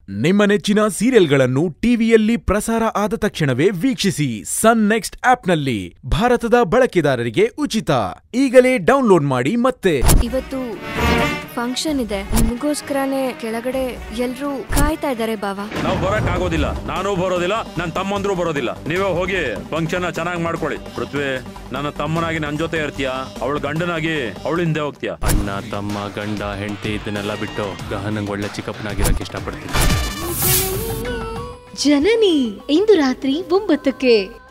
ನಿಮ್ಮ ನೆಚ್ಚಿನ ಸೀರಿಯಲ್ಗಳನ್ನು ಟಿವಿಯಲ್ಲಿ ಪ್ರಸಾರ ಆದ ತಕ್ಷಣವೇ ವೀಕ್ಷಿಸಿ ಸನ್ ನೆಕ್ಸ್ಟ್ ಆಪ್ನಲ್ಲಿ ಭಾರತದ ಬಳಕೆದಾರರಿಗೆ ಉಚಿತ ಈಗಲೇ ಡೌನ್ಲೋಡ್ ಮಾಡಿ ಮತ್ತೆ ಇವತ್ತು ಫಂಕ್ಷನ್ ಇದೆ ನಿಮಗೋಸ್ಕರನೇ ಕೆಳಗಡೆ ಎಲ್ರೂ ಕಾಯ್ತಾ ಇದ್ದಾರೆ ಬಾವ ನಾವು ಬರಕ್ ಆಗೋದಿಲ್ಲ ನಾನು ಬರೋದಿಲ್ಲ ನನ್ನ ತಮ್ಮಂದ್ರು ಬರೋದಿಲ್ಲ ನೀವೇ ಹೋಗಿ ಫಂಕ್ಷನ್ ಚೆನ್ನಾಗಿ ಮಾಡ್ಕೊಳ್ಳಿ ಪೃಥ್ವಿ ನನ್ನ ತಮ್ಮನಾಗಿ ನನ್ನ ಜೊತೆ ಇರ್ತೀಯ ಅವಳ ಗಂಡನಾಗಿ ಅವಳ ಹಿಂದೆ ಹೋಗ್ತೀಯ ಅಣ್ಣ ತಮ್ಮ ಗಂಡ ಹೆಂಡತಿ ಇದನ್ನೆಲ್ಲ ಬಿಟ್ಟು ಗಹನಂಗ್ ಒಳ್ಳೆ ಚಿಕ್ಕಪ್ಪನಾಗಿರಕ್ಕೆ ಇಷ್ಟಪಡ್ತೀನಿ ಜನನಿ ಇಂದು ರಾತ್ರಿ ಒಂಬತ್ತಕ್ಕೆ